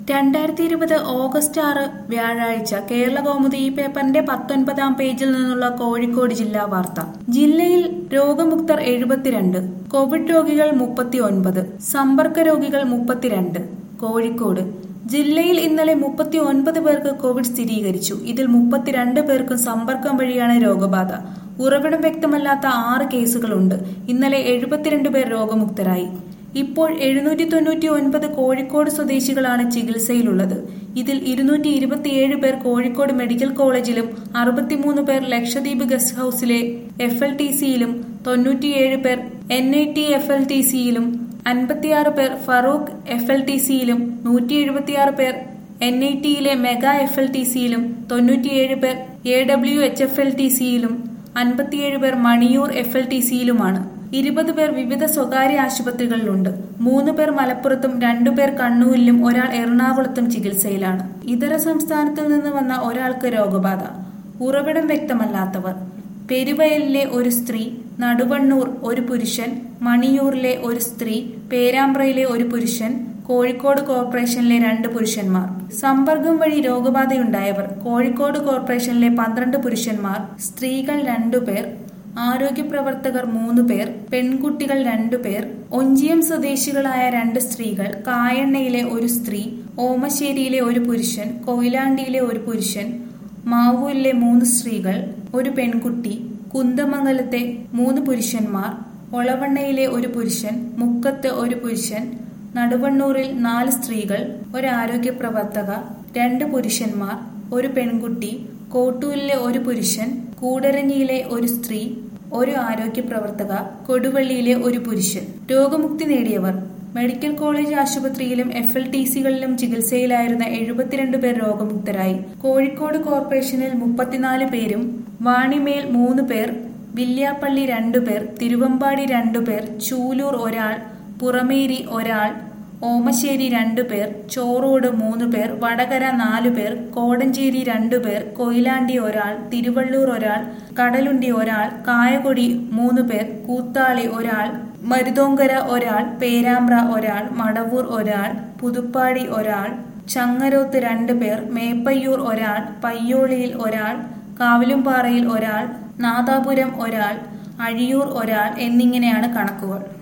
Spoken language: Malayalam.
രണ്ടായിരത്തി ഇരുപത് ഓഗസ്റ്റ് ആറ് വ്യാഴാഴ്ച കേരള കൗമുദി ഈ പേപ്പറിന്റെ പത്തൊൻപതാം പേജിൽ നിന്നുള്ള കോഴിക്കോട് ജില്ലാ വാർത്ത ജില്ലയിൽ രോഗമുക്തർ എഴുപത്തിരണ്ട് കോവിഡ് രോഗികൾ മുപ്പത്തി ഒൻപത് സമ്പർക്ക രോഗികൾ മുപ്പത്തിരണ്ട് കോഴിക്കോട് ജില്ലയിൽ ഇന്നലെ മുപ്പത്തി ഒൻപത് പേർക്ക് കോവിഡ് സ്ഥിരീകരിച്ചു ഇതിൽ മുപ്പത്തിരണ്ട് പേർക്കും സമ്പർക്കം വഴിയാണ് രോഗബാധ ഉറവിടം വ്യക്തമല്ലാത്ത ആറ് കേസുകളുണ്ട് ഇന്നലെ എഴുപത്തിരണ്ട് പേർ രോഗമുക്തരായി ഇപ്പോൾ എഴുന്നൂറ്റി തൊണ്ണൂറ്റി ഒൻപത് കോഴിക്കോട് സ്വദേശികളാണ് ചികിത്സയിലുള്ളത് ഇതിൽ ഇരുന്നൂറ്റി ഇരുപത്തിയേഴ് പേർ കോഴിക്കോട് മെഡിക്കൽ കോളേജിലും അറുപത്തിമൂന്ന് പേർ ലക്ഷദ്വീപ് ഗസ്റ്റ് ഹൌസിലെ എഫ് എൽ ടി സിയിലും തൊണ്ണൂറ്റിയേഴ് പേർ N I T F L T സിയിലും അൻപത്തിയാറ് പേർ ഫറൂഖ് എഫ് എൽ ടി സിയിലും നൂറ്റി എഴുപത്തിയാറ് പേർ എൻ ഐ ടിയിലെ മെഗാ എഫ് എൽ ടി സിയിലും തൊണ്ണൂറ്റിയേഴ് പേർ A W H F L T സിയിലും അൻപത്തിയേഴ് പേർ മണിയൂർ എഫ് എൽ ടി സിയിലുമാണ് ഇരുപത് പേർ വിവിധ സ്വകാര്യ ആശുപത്രികളിലുണ്ട് മൂന്ന് പേർ മലപ്പുറത്തും രണ്ടുപേർ കണ്ണൂരിലും ഒരാൾ എറണാകുളത്തും ചികിത്സയിലാണ് ഇതര സംസ്ഥാനത്തിൽ നിന്ന് വന്ന ഒരാൾക്ക് രോഗബാധ ഉറവിടം വ്യക്തമല്ലാത്തവർ പെരുവയലിലെ ഒരു സ്ത്രീ നടുവണ്ണൂർ ഒരു പുരുഷൻ മണിയൂറിലെ ഒരു സ്ത്രീ പേരാമ്പ്രയിലെ ഒരു പുരുഷൻ കോഴിക്കോട് കോർപ്പറേഷനിലെ രണ്ട് പുരുഷന്മാർ സമ്പർക്കം വഴി രോഗബാധയുണ്ടായവർ കോഴിക്കോട് കോർപ്പറേഷനിലെ പന്ത്രണ്ട് പുരുഷന്മാർ സ്ത്രീകൾ രണ്ടുപേർ ആരോഗ്യ പ്രവർത്തകർ മൂന്ന് പേർ പെൺകുട്ടികൾ രണ്ടുപേർ ഒഞ്ചിയം സ്വദേശികളായ രണ്ട് സ്ത്രീകൾ കായണ്ണയിലെ ഒരു സ്ത്രീ ഓമശ്ശേരിയിലെ ഒരു പുരുഷൻ കൊയിലാണ്ടിയിലെ ഒരു പുരുഷൻ മാവൂരിലെ മൂന്ന് സ്ത്രീകൾ ഒരു പെൺകുട്ടി കുന്തമംഗലത്തെ മൂന്ന് പുരുഷന്മാർ ഒളവണ്ണയിലെ ഒരു പുരുഷൻ മുക്കത്ത് ഒരു പുരുഷൻ നടുവണ്ണൂരിൽ നാല് സ്ത്രീകൾ ഒരു ആരോഗ്യ പ്രവർത്തക രണ്ട് പുരുഷന്മാർ ഒരു പെൺകുട്ടി കോട്ടൂരിലെ ഒരു പുരുഷൻ കൂടരഞ്ഞിയിലെ ഒരു സ്ത്രീ ഒരു ആരോഗ്യ പ്രവർത്തക കൊടുവള്ളിയിലെ ഒരു പുരുഷൻ രോഗമുക്തി നേടിയവർ മെഡിക്കൽ കോളേജ് ആശുപത്രിയിലും എഫ് എൽ ടി സികളിലും ചികിത്സയിലായിരുന്ന എഴുപത്തിരണ്ട് പേർ രോഗമുക്തരായി കോഴിക്കോട് കോർപ്പറേഷനിൽ മുപ്പത്തിനാല് പേരും വാണിമേൽ മൂന്ന് പേർ വില്യാപ്പള്ളി രണ്ടുപേർ തിരുവമ്പാടി രണ്ടുപേർ ചൂലൂർ ഒരാൾ പുറമേരി ഒരാൾ ഓമശ്ശേരി രണ്ടുപേർ ചോറോട് മൂന്ന് പേർ വടകര നാലു പേർ കോടഞ്ചേരി രണ്ടുപേർ കൊയിലാണ്ടി ഒരാൾ തിരുവള്ളൂർ ഒരാൾ കടലുണ്ടി ഒരാൾ കായകൊടി മൂന്ന് പേർ കൂത്താളി ഒരാൾ മരുതോങ്കര ഒരാൾ പേരാമ്പ്ര ഒരാൾ മടവൂർ ഒരാൾ പുതുപ്പാടി ഒരാൾ ചങ്ങരോത്ത് രണ്ട് പേർ മേപ്പയ്യൂർ ഒരാൾ പയ്യോളിയിൽ ഒരാൾ കാവിലുംപാറയിൽ ഒരാൾ നാദാപുരം ഒരാൾ അഴിയൂർ ഒരാൾ എന്നിങ്ങനെയാണ് കണക്കുകൾ